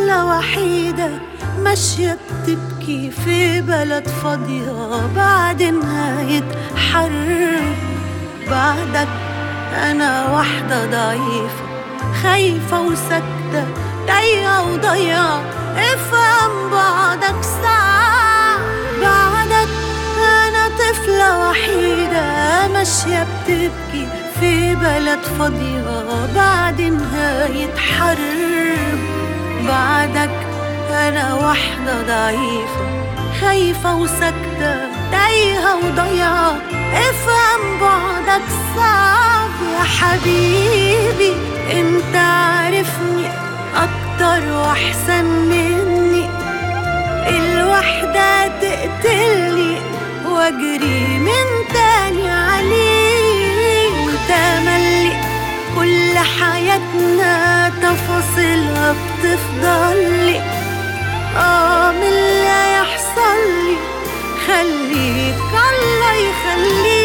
طفلة وحيدة ماشية بتبكي في بلد فاضية بعد نهاية حرب بعدك أنا واحدة ضعيفة خايفة وساكتة تايهة وضيعة افهم بعدك ساعة بعدك أنا طفلة وحيدة ماشية بتبكي في بلد فاضية بعد نهاية حرب بعدك أنا واحدة ضعيفة خايفة وساكتة تايهة وضيعة افهم بعدك صعب يا حبيبي انت عارفني أكتر وأحسن مني الوحدة تقتلني واجري من تاني عليك وتملي كل حياتنا تفاصيلها بتفضل لي اه من اللي يحصل لي خليك الله يخليك